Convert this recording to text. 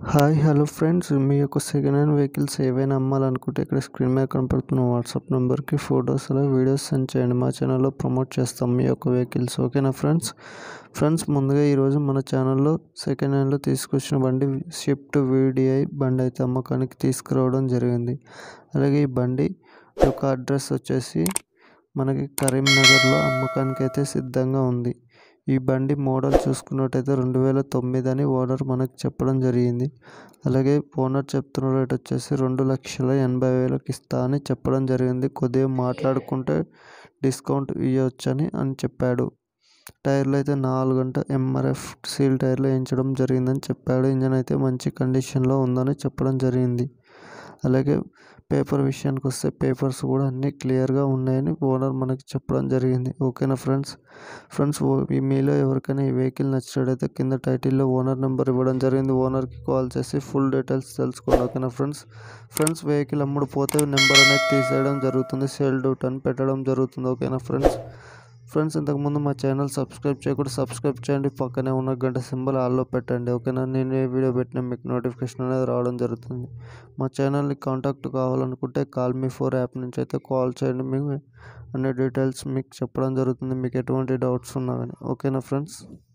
hi hello friends మీ యొక్క second hand vehicles ఏవైనా అమ్మాలనుకుంటే ఇక్కడ స్క్రీన్ మీద కనపడుతున్న వాట్సాప్ నెంబర్కి ఫొటోస్ అలా వీడియోస్ సెండ్ చేయండి మా ఛానల్లో ప్రమోట్ చేస్తాం మీ యొక్క వెహికల్స్ ఓకేనా ఫ్రెండ్స్ ఫ్రెండ్స్ ముందుగా ఈరోజు మన ఛానల్లో సెకండ్ హ్యాండ్లో తీసుకొచ్చిన బండి షిఫ్ట్ వీడిఐ బండి అయితే అమ్మకానికి తీసుకురావడం జరిగింది అలాగే ఈ బండి యొక్క అడ్రస్ వచ్చేసి మనకి కరీంనగర్లో అమ్మకానికి అయితే సిద్ధంగా ఉంది ఈ బండి మోడల్ చూసుకున్నట్టయితే రెండు వేల తొమ్మిది అని ఓనర్ మనకు చెప్పడం జరిగింది అలాగే ఓనర్ చెప్తున్న రేట్ వచ్చేసి రెండు లక్షల ఎనభై వేలకు ఇస్తా అని చెప్పడం జరిగింది కొద్దిగా మాట్లాడుకుంటే డిస్కౌంట్ ఇవ్వచ్చని అని చెప్పాడు టైర్లు అయితే నాలుగు గంట ఎంఆర్ఎఫ్ సీల్ టైర్లు వేయించడం జరిగిందని చెప్పాడు ఇంజన్ అయితే మంచి కండిషన్లో ఉందని చెప్పడం జరిగింది అలాగే పేపర్ విషయానికి వస్తే పేపర్స్ కూడా అన్నీ క్లియర్గా ఉన్నాయని ఓనర్ మనకి చెప్పడం జరిగింది ఓకేనా ఫ్రెండ్స్ ఫ్రెండ్స్ ఈ మీలో ఎవరికైనా ఈ వెహికల్ నచ్చినట్టయితే కింద టైటిల్లో ఓనర్ నెంబర్ ఇవ్వడం జరిగింది ఓనర్కి కాల్ చేసి ఫుల్ డీటెయిల్స్ తెలుసుకోండి ఓకేనా ఫ్రెండ్స్ ఫ్రెండ్స్ వెహికల్ అమ్ముడు పోతే నెంబర్ అనేది తీసేయడం జరుగుతుంది సేల్ డౌట్ అని పెట్టడం జరుగుతుంది ఓకేనా ఫ్రెండ్స్ ఫ్రెండ్స్ ఇంతకుముందు మా ఛానల్ సబ్స్క్రైబ్ చేయకుండా సబ్స్క్రైబ్ చేయండి పక్కనే ఉన్న గంట సింబల్ ఆల్లో పెట్టండి ఓకేనా నేను ఏ వీడియో పెట్టినా మీకు నోటిఫికేషన్ అనేది రావడం జరుగుతుంది మా ఛానల్ని కాంటాక్ట్ కావాలనుకుంటే కాల్ మీ ఫోర్ యాప్ నుంచి అయితే కాల్ చేయండి మేము అన్ని డీటెయిల్స్ మీకు చెప్పడం జరుగుతుంది మీకు ఎటువంటి డౌట్స్ ఉన్నా కానీ ఓకేనా ఫ్రెండ్స్